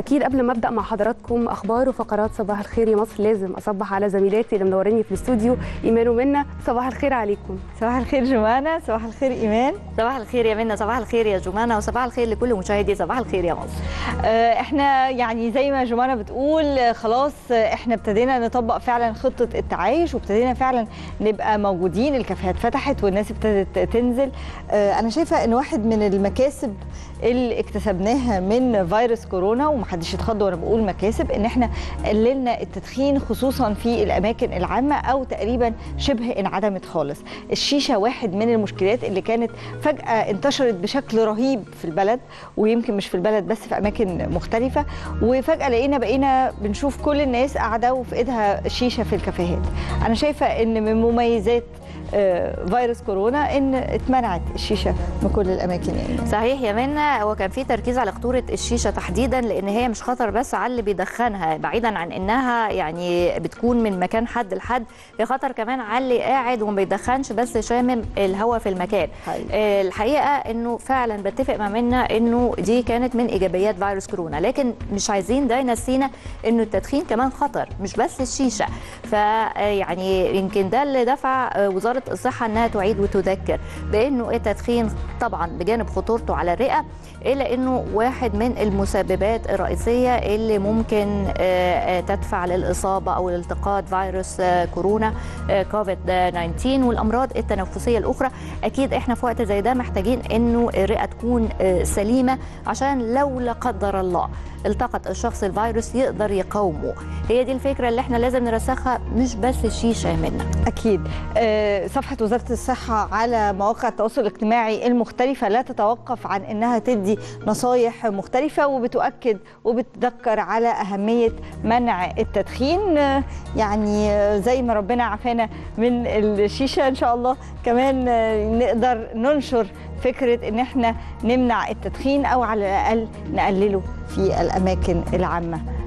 اكيد قبل ما ابدا مع حضراتكم اخبار وفقرات صباح الخير يا مصر لازم اصبح على زميلاتي اللي منوريني في الاستوديو ايمان ومنى صباح الخير عليكم صباح الخير جمانة صباح الخير إيمان صباح الخير يا منى صباح الخير يا جمانة وصباح الخير لكل مشاهدي صباح الخير يا مصر آه، احنا يعني زي ما جمانة بتقول آه، خلاص آه، احنا ابتدينا نطبق فعلا خطة التعايش وابتدينا فعلا نبقى موجودين الكافيهات فتحت والناس ابتدت تنزل آه، انا شايفة ان واحد من المكاسب اللي اكتسبناها من فيروس كورونا ومحدش يتخض وانا بقول مكاسب ان احنا قللنا التدخين خصوصا في الاماكن العامه او تقريبا شبه انعدمت خالص الشيشه واحد من المشكلات اللي كانت فجاه انتشرت بشكل رهيب في البلد ويمكن مش في البلد بس في اماكن مختلفه وفجاه لقينا بقينا بنشوف كل الناس قاعده وفي ايدها شيشه في الكافيهات انا شايفه ان من مميزات آه، فيروس كورونا ان اتمنعت الشيشه من كل الاماكن يعني صحيح يا منى هو كان في تركيز على خطوره الشيشه تحديدا لان هي مش خطر بس على اللي بيدخنها بعيدا عن انها يعني بتكون من مكان حد لحد هي خطر كمان على اللي قاعد وما بيدخنش بس شامم الهواء في المكان حقيقي. آه، الحقيقه انه فعلا بتفق مع منى انه دي كانت من ايجابيات فيروس كورونا لكن مش عايزين ده ينسينا انه التدخين كمان خطر مش بس الشيشه فيعني يمكن ده اللي دفع آه، وزاره الصحه انها تعيد وتذكر بانه التدخين طبعا بجانب خطورته على الرئه الا انه واحد من المسببات الرئيسيه اللي ممكن آه، آه، تدفع للاصابه او الالتقاط فيروس آه، كورونا آه، كوفيد 19 والامراض التنفسيه الاخرى اكيد احنا في وقت زي ده محتاجين انه الرئه تكون آه، سليمه عشان لو لا قدر الله التقط الشخص الفيروس يقدر يقاومه هي دي الفكره اللي احنا لازم نرسخها مش بس الشيشه يا منى أكيد آه، صفحة وزارة الصحة على مواقع التواصل الاجتماعي المختلفة لا تتوقف عن أنها تدي نصايح مختلفة وبتؤكد وبتذكر على أهمية منع التدخين آه، يعني آه، زي ما ربنا عافانا من الشيشة إن شاء الله كمان آه، نقدر ننشر فكرة إن احنا نمنع التدخين أو على الأقل نقلله في الأماكن العامة